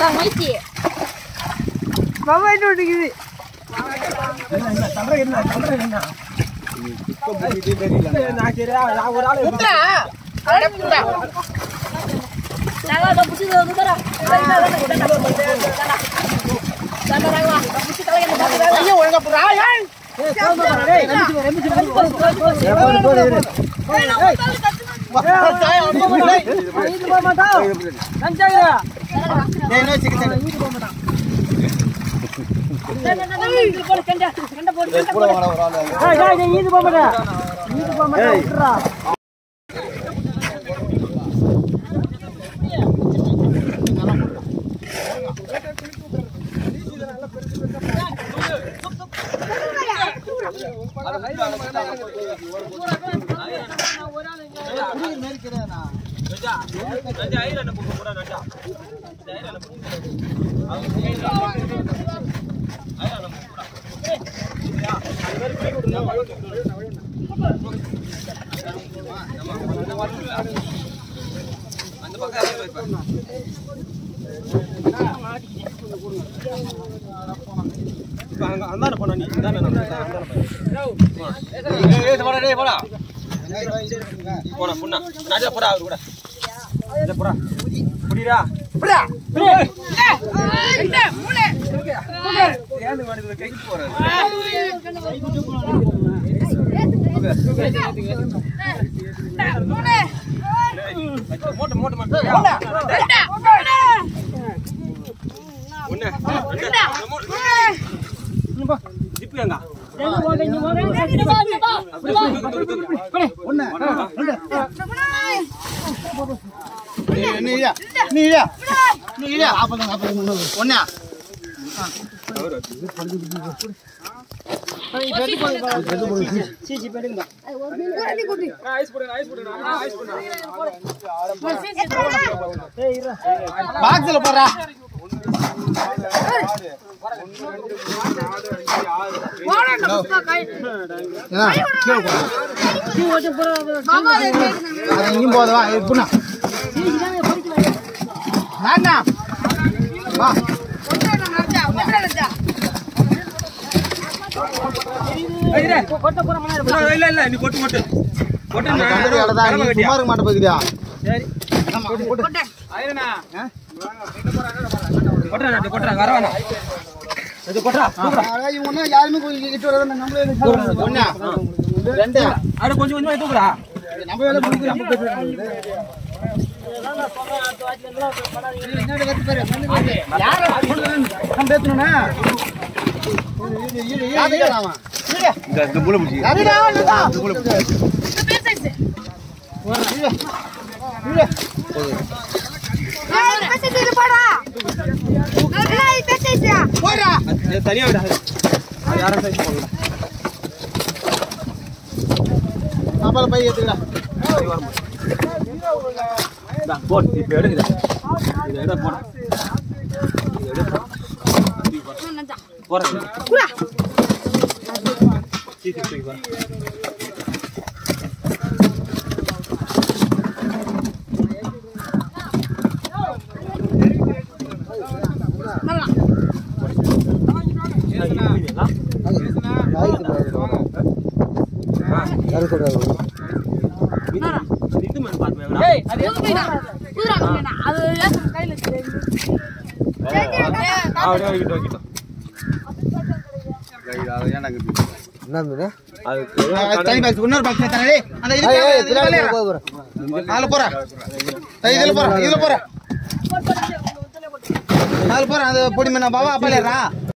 அதான் மைத்தி மாமா என்ன ஒட்டிக்குது குத்துறா அட குத்துறா நாங்க அத புடிச்சு குத்துறா ஐயோ ஒழுங்கா புறா ஏய் பாக்ஸ்ல போடுறா எங்கேயும் போதவா எப்படின்னா வேண்டா வா சும்மா இருக்க மாட்டேன் போகுதியா இவங்க யாருமே இட்டு வரதான் நம்மளே ஒண்ணா ரெண்டு நம்ம வேலை முடிஞ்சு நம்ம பேசுறது நம்ம பேசணும்னா சாப்பாடு பை ஏத்துக்கடா அது கையில தனி பாக்ஸ் இன்னொரு பாக்ஸ் தரே அந்த இது அதுல போற இதுல போற இதுல போற அதுல போற அந்த பொடி மண்ணா பாவா அப்பலேரா